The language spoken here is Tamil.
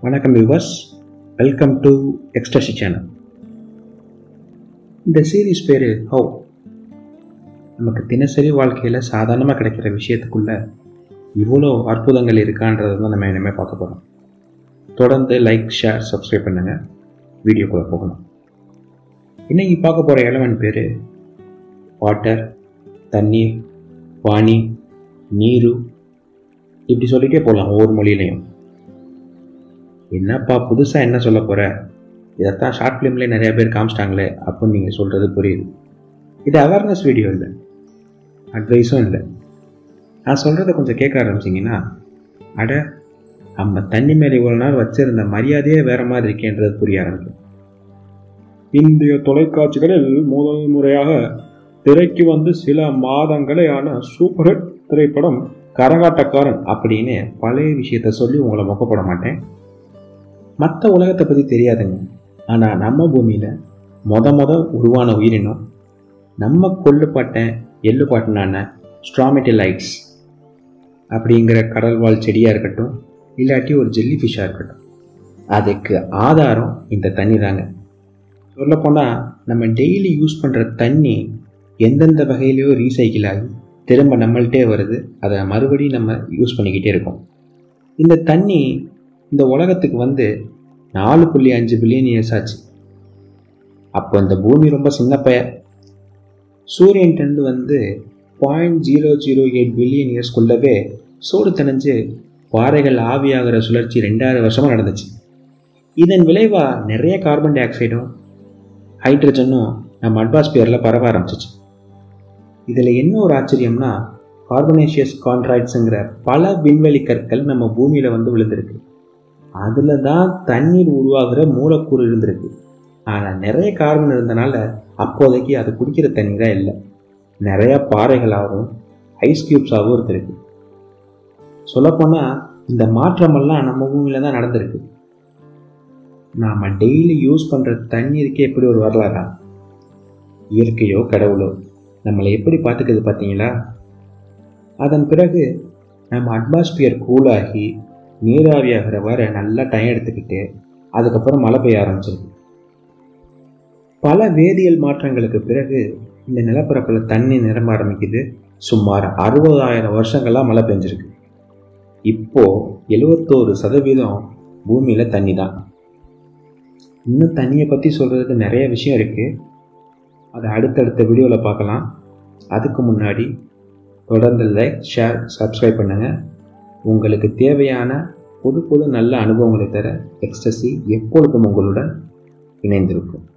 வணக்கம் வியூவர்ஸ் வெல்கம் டு எக்ஸ்ட்ரஸி சேனல் இந்த சீரீஸ் பேர் ஹவு நமக்கு தினசரி வாழ்க்கையில் சாதாரணமாக கிடைக்கிற விஷயத்துக்குள்ள இவ்வளோ அற்புதங்கள் இருக்கான்றதை தான் நம்ம இனிமேல் பார்க்க போகிறோம் தொடர்ந்து லைக் ஷேர் சப்ஸ்கிரைப் பண்ணுங்கள் வீடியோக்குள்ளே போகணும் இன்னைக்கு பார்க்க போகிற எலமெண்ட் பேர் வாட்டர் தண்ணீர் வாணி நீரு இப்படி சொல்லிட்டே போகலாம் ஒவ்வொரு மொழியிலையும் என்னப்பா புதுசாக என்ன சொல்ல போகிற இதைத்தான் ஷார்ட் ஃபிலிம்லேயே நிறைய பேர் காமிச்சிட்டாங்களே அப்படின்னு நீங்கள் சொல்கிறது புரியுது இது அவேர்னஸ் வீடியோ இல்லை அட்வைஸும் இல்லை நான் சொல்கிறத கொஞ்சம் கேட்க ஆரம்பிச்சிங்கன்னா அட நம்ம தண்ணி மேலே இவ்வளோ நாள் வச்சிருந்த மரியாதையே வேற மாதிரி இருக்கேன்றது புரிய ஆரம்பிக்கும் இந்திய தொலைக்காட்சிகளில் முதல் முறையாக திரைக்கு வந்து சில மாதங்களே ஆன சூப்பர் ஹிட் திரைப்படம் கரகாட்டக்காரன் அப்படின்னு பழைய விஷயத்த சொல்லி உங்களை மொக்கப்பட மாட்டேன் மற்ற உலகத்தை பற்றி தெரியாதுங்க ஆனால் நம்ம பூமியில் மொத மொத உருவான உயிரினம் நம்ம கொல்லுப்பட்ட எள்ளுப்பாட்டினான ஸ்ட்ராமெட்டிலைட்ஸ் அப்படிங்கிற கடல்வாழ் செடியாக இருக்கட்டும் இல்லாட்டி ஒரு ஜெல்லி ஃபிஷ்ஷாக இருக்கட்டும் அதுக்கு ஆதாரம் இந்த தண்ணி தாங்க சொல்லப்போனால் நம்ம டெய்லி யூஸ் பண்ணுற தண்ணி எந்தெந்த வகையிலையோ ரீசைக்கிள் ஆகி திரும்ப நம்மள்கிட்டே வருது அதை மறுபடியும் நம்ம யூஸ் பண்ணிக்கிட்டே இருக்கோம் இந்த தண்ணி இந்த உலகத்துக்கு வந்து நாலு புள்ளி அஞ்சு பில்லியன் இயர்ஸ் ஆச்சு அப்போ இந்த பூமி ரொம்ப சின்ன பெயர் சூரியன்கிட்டருந்து வந்து point zero zero eight billion இயர்ஸ்க்குள்ளவே சூடு தணிஞ்சு பாறைகள் ஆவியாகிற சுழற்சி ரெண்டாயிரம் வருஷமாக நடந்துச்சு இதன் விளைவாக நிறைய கார்பன் டை ஆக்சைடும் ஹைட்ரஜனும் நம்ம அட்மாஸ்பியரில் பரவ ஆரம்பிச்சிச்சு இதில் என்ன ஒரு ஆச்சரியம்னா கார்பனேஷியஸ் கான்ட்ராய்ட்ஸுங்கிற பல விண்வெளி கற்கள் நம்ம பூமியில் வந்து விழுந்திருக்கு அதில் தான் தண்ணீர் உருவாகிற மூலக்கூறு இருந்திருக்கு ஆனால் நிறைய கார்பன் இருந்தனால அப்போதைக்கு அது குடிக்கிற தண்ணீராக இல்லை நிறைய பாறைகளாகவும் ஐஸ் கியூப்ஸாகவும் இருந்திருக்கு சொல்லப்போனால் இந்த மாற்றமெல்லாம் நம்ம பூமியில் தான் நடந்திருக்கு நாம் டெய்லி யூஸ் பண்ணுற தண்ணீருக்கே எப்படி ஒரு வரலாறா இயற்கையோ கடவுளோ நம்மளை எப்படி பார்த்துக்குது பார்த்தீங்களா அதன் பிறகு நம்ம அட்மாஸ்பியர் கூலாகி நீராவியாகிற வர நல்லா டைம் எடுத்துக்கிட்டு அதுக்கப்புறம் மழை பெய்ய ஆரம்பிச்சிருக்கு பல வேதியியல் மாற்றங்களுக்கு பிறகு இந்த நிலப்பரப்பில் தண்ணி நிரம்ப ஆரம்பிக்குது சுமார் அறுபதாயிரம் வருஷங்களாக மழை பெஞ்சிருக்கு இப்போ எழுவத்தோரு சதவீதம் பூமியில் தண்ணி தான் இன்னும் தண்ணியை பற்றி சொல்கிறதுக்கு நிறைய விஷயம் இருக்குது அதை அடுத்தடுத்த வீடியோவில் பார்க்கலாம் அதுக்கு முன்னாடி தொடர்ந்து லைக் ஷேர் சப்ஸ்கிரைப் பண்ணுங்கள் உங்களுக்கு தேவையான புது புது நல்ல அனுபவங்களை தர எக்ஸ்டசி எப்பொழுதும் உங்களுடன் இணைந்திருக்கும்